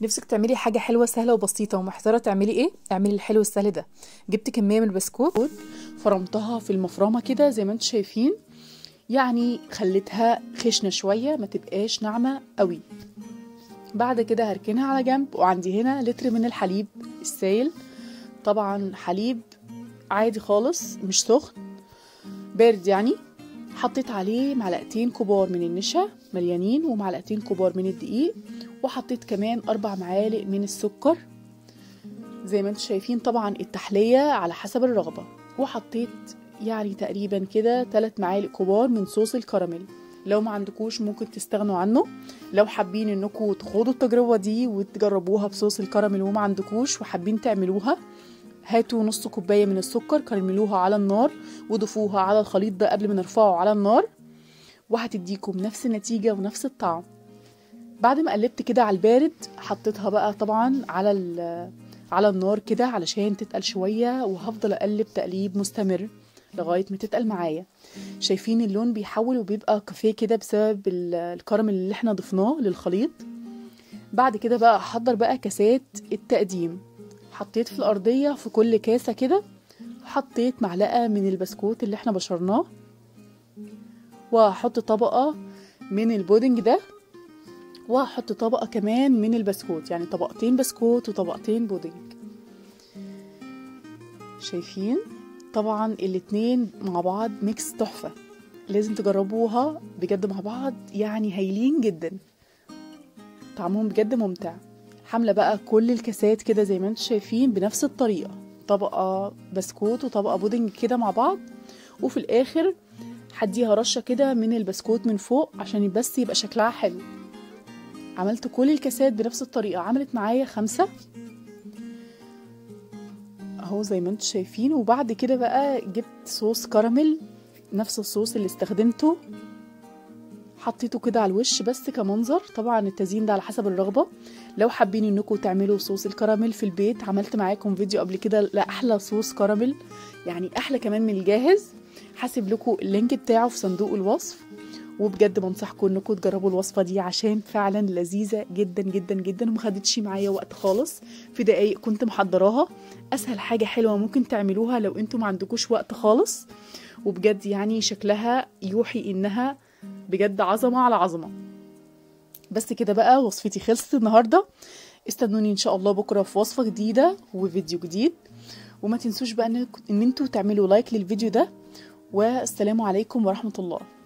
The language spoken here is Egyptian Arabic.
نفسك تعملي حاجة حلوة سهلة وبسيطة ومحتارة تعملي ايه؟ اعملي الحلو السهل ده جبت كمية من البسكوت فرمتها في المفرمة كده زي ما انتم شايفين يعني خليتها خشنة شوية ما تبقاش ناعمة قوي بعد كده هركنها على جنب وعندي هنا لتر من الحليب السائل طبعا حليب عادي خالص مش سخن بارد يعني حطيت عليه معلقتين كبار من النشا مليانين ومعلقتين كبار من الدقيق وحطيت كمان أربع معالق من السكر زي ما انتم شايفين طبعا التحلية على حسب الرغبة وحطيت يعني تقريبا كده 3 معالق كبار من صوص الكراميل لو ما عندكوش ممكن تستغنوا عنه لو حابين انكم تخوضوا التجربة دي وتجربوها بصوص الكراميل وما عندكوش وحابين تعملوها هاتوا نص كوباية من السكر كرملوها على النار وضيفوها على الخليط ده قبل ما نرفعه على النار وهتديكم نفس النتيجة ونفس الطعم بعد ما قلبت كده على البارد حطيتها بقى طبعا على على النار كده علشان تتقل شوية وهفضل اقلب تقليب مستمر لغاية ما تتقل معايا شايفين اللون بيحول وبيبقى كافيه كده بسبب الكراميل اللي احنا ضفناه للخليط بعد كده بقى احضر بقى كاسات التقديم حطيت في الأرضية في كل كاسة كده وحطيت معلقة من البسكوت اللي احنا بشرناه وهحط طبقة من البودنج ده وهحط طبقة كمان من البسكوت يعني طبقتين بسكوت وطبقتين بودنج شايفين طبعا الاتنين مع بعض ميكس تحفة لازم تجربوها بجد مع بعض يعني هايلين جدا طعمهم بجد ممتع حاملة بقى كل الكاسات كده زي ما انتم شايفين بنفس الطريقة طبقة بسكوت وطبقة بودنج كده مع بعض وفي الآخر هديها رشة كده من البسكوت من فوق عشان بس يبقى شكلها حلو عملت كل الكاسات بنفس الطريقة عملت معايا خمسة اهو زي ما انتم شايفين وبعد كده بقى جبت صوص كراميل نفس الصوص اللي استخدمته حطيته كده على الوش بس كمنظر طبعا التزيين ده على حسب الرغبة لو حابين انكم تعملوا صوص الكراميل في البيت عملت معاكم فيديو قبل كده لأحلى صوص كراميل يعني احلى كمان من الجاهز هسيب لكم اللينك بتاعه في صندوق الوصف وبجد بنصحكم انكم تجربوا الوصفه دي عشان فعلا لذيذه جدا جدا جدا وما خدتش معايا وقت خالص في دقايق كنت محضراها اسهل حاجه حلوه ممكن تعملوها لو انتم ما عندكوش وقت خالص وبجد يعني شكلها يوحي انها بجد عظمه على عظمه بس كده بقى وصفتي خلصت النهارده استنوني ان شاء الله بكره في وصفه جديده وفيديو جديد وما تنسوش بقى ان انتوا تعملوا لايك للفيديو ده والسلام عليكم ورحمه الله